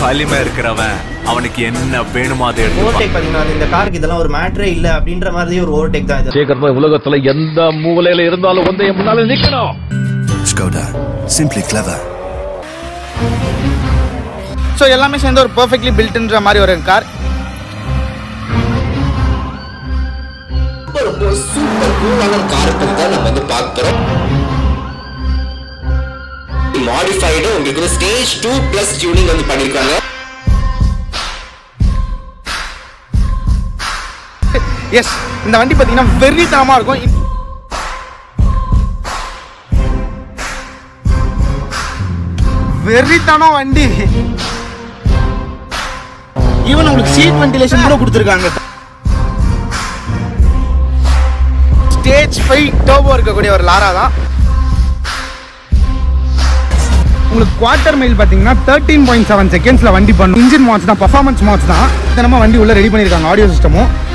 வலிமை இருக்கிறவன் அவனுக்கு என்ன வேணுமோ அதை எடுத்துப்பான் ஓவர்டேக் பாத்தீங்கன்னா அது இந்த காருக்கு இதெல்லாம் ஒரு மேட்ரே இல்ல அப்படின்ற மாதிரி ஒரு ஓவர்டேக் தான் இது சீக்கிரமா உலகத்துல எந்த மூலையில இருந்தாலும் வந்து என் முன்னால நிக்கணும் Skoda. Simply clever. ஸோ எல்லாமே சேர்ந்து ஒரு பர்ஃபெக்ட்லி பில்ட்ன்ற மாதிரி ஒரு கார் ரொம்ப சூப்பர் கூலான காருக்கு தான் நம்ம வந்து பார்க்கிறோம் மாடிஃபைடு உங்களுக்கு வந்து ஸ்டேஜ் டூ பிளஸ் டியூனிங் வந்து பண்ணிருக்காங்க எஸ் இந்த வண்டி பார்த்தீங்கன்னா வெறித்தனமாக இருக்கும் இ- வெறித்தனம் வண்டி ஈவன் உங்களுக்கு சீட் வென்டிலேஷன் கூட கொடுத்துருக்காங்க ஸ்டேஜ் ஃபைவ் டோபோ இருக்கக்கூடிய ஒரு லாரா தான் உங்களுக்கு குவார்ட்டர் மைல் பார்த்தீங்கன்னா தேர்ட்டீன் பாயிண்ட் செவன் செகண்ட்ஸில் வண்டி பண்ணும் இன்ஜின் மாட்ஸ் தான் பர்ஃபார்மன்ஸ் மாட்ஸ் தான் நம்ம வண்டி உள்ள ரெடி பண்ணியிருக்காங்க ஆடியோ சிஸ்டமும்